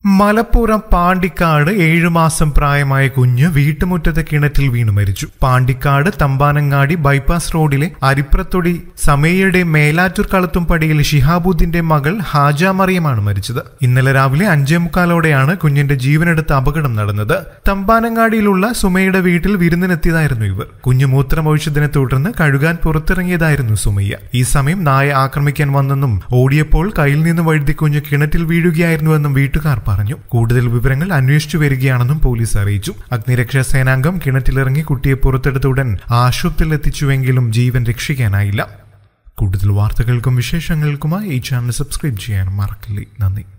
മലപ്പുറം പാണ്ടിക്കാട് ഏഴുമാസം പ്രായമായ കുഞ്ഞ് വീട്ടുമുറ്റത്തെ കിണറ്റിൽ വീണു മരിച്ചു പാണ്ടിക്കാട് തമ്പാനങ്ങാടി ബൈപ്പാസ് റോഡിലെ അരിപ്രത്തൊടി സമയയുടെ മേലാറ്റൂർ കളത്തുംപടിയിൽ ഷിഹാബുദ്ദീന്റെ മകൾ ഹാജ മറിയമാണ് മരിച്ചത് ഇന്നലെ രാവിലെ അഞ്ചേ മുക്കാലോടെയാണ് കുഞ്ഞിന്റെ ജീവനെടുത്ത അപകടം നടന്നത് തമ്പാനങ്ങാടിയിലുള്ള സുമയുടെ വീട്ടിൽ വിരുന്നിനെത്തിയതായിരുന്നു ഇവർ കുഞ്ഞു മൂത്രമൊഴിച്ചതിനെ തുടർന്ന് കഴുകാൻ പുറത്തിറങ്ങിയതായിരുന്നു സുമയ്യ ഈ സമയം നായ ആക്രമിക്കാൻ വന്നെന്നും ഓടിയപ്പോൾ കയ്യിൽ നിന്ന് വഴുതി കുഞ്ഞ് കിണറ്റിൽ വീഴുകയായിരുന്നുവെന്നും വീട്ടുകാർ പറഞ്ഞു കൂടുതൽ വിവരങ്ങൾ അന്വേഷിച്ചു വരികയാണെന്നും പോലീസ് അറിയിച്ചു അഗ്നിരക്ഷാ സേനാംഗം കിണറ്റിലിറങ്ങി കുട്ടിയെ പുറത്തെടുത്ത ഉടൻ ആശുപത്രിയിൽ എത്തിച്ചുവെങ്കിലും ജീവൻ രക്ഷിക്കാനായില്ല കൂടുതൽ വാർത്തകൾക്കും വിശേഷങ്ങൾക്കുമായി ഈ ചാനൽ സബ്സ്ക്രൈബ് ചെയ്യാൻ മറക്കില്ലേ നന്ദി